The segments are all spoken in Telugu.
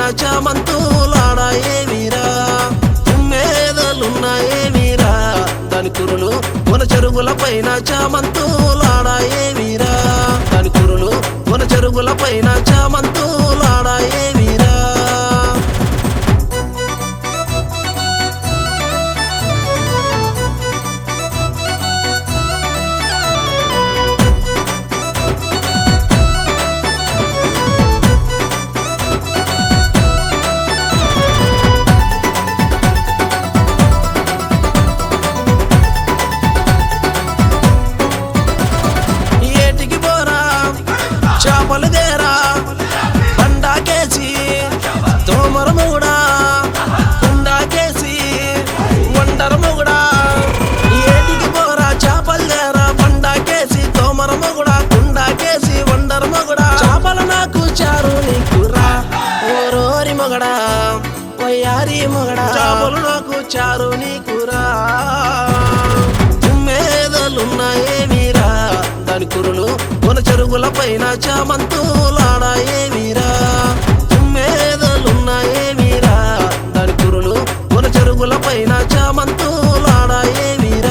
చామంతులాడా ఏమీరా తుమ్మేదలున్నాయే మీరా దాని కురులు మన చెరువుల పైన చామంతులాడా ఏమీరా దాని కురులు మన చెరువుల పైన చామంతులాడా ఏమీరా ఏటికి పోరా చేపలు దేరా పండాకేసి తోమర మొగుడా కుండాకేసి వండర మొగుడా ఏటికి పోరా చేపలు దేరా పండాకేసి తోమర మొగుడా కుండాకేసి వండర మొగుడా చేపలు నాకు చారు నీకురా ఓరోరి మొగడా వయ్యారి మొగడా చేపలు నాకు చారు నీకురా తుమ్మేదలున్నాయే మీరా దాని కురులు మన చెరువుల పైన చామంతులాడాయే మీరా తుమ్మేదలున్నాయే మీరా దాని కురులు మన చెరువుల పైన చామంతులాడాయే మీరా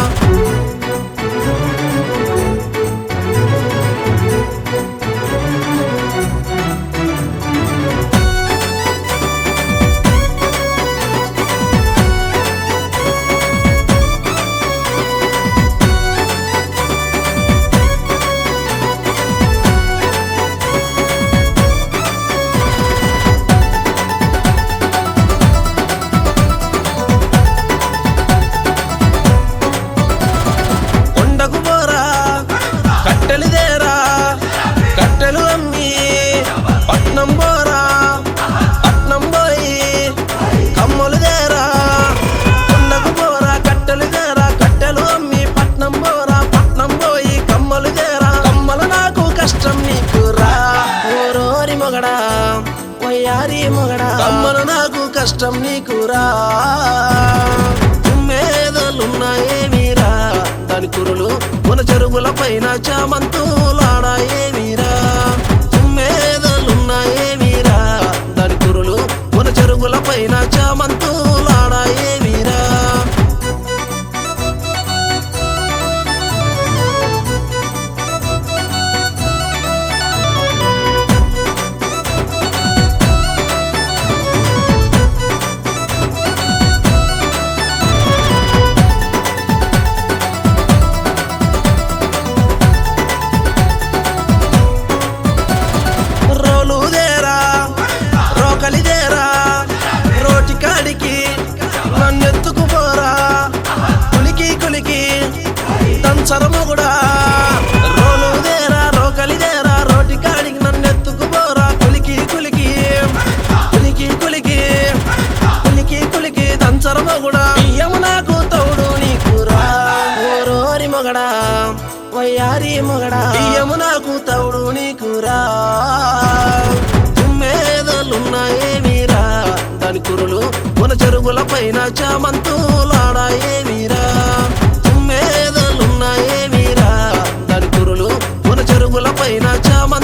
కొండకు పోరా కట్టెలు దేరా కట్టెలు అమ్మి పట్నం పోరా పట్నం పోయి కమ్మలు దేరా కొండకు పోరా కట్టెలు దేరా కట్టెలు అమ్మి పట్నం పోరా పట్నం పోయి కమ్మలు దేరా కమ్మలు నాకు కష్టం నీకురా ఓరోరి మొగడా వయ్యారి మొగడా కమ్మలు నాకు కష్టం నీకురా తుమ్మేదలున్నాయే మీరా దాని కురులు మన చెరువుల పైన చామంతులాడాయే మీరా తుమ్మేదలున్నాయే మీరా దాని కురులు మన చెరువుల పైన చామంతులాడాయే మీరా రోలు దేరా రోకలి దేరా రోటి కాడికి నన్నెత్తుకు పోరా కులికి కులికి దంచరము కూడా రోలు దేరా రోకలి దేరా రోటి కాడికి నన్నెత్తుకు పోరా కులికి కులికి కులికి కులికి కులికి కులికి దంచరము కూడా బియ్యము నాకు తోడు నీకురా ఓరోరి మొగడా వయ్యారి మొగడా బియ్యము నాకు తౌడు నీకురా తుమ్మేదలున్నాయే మీరా దాని కురులు మన చెరువుల పైన చామంతులాడాయే మీరా తుమ్మేదలున్నాయే మీరా దాని కురులు మన చెరువుల పైన చామంతులాడాయే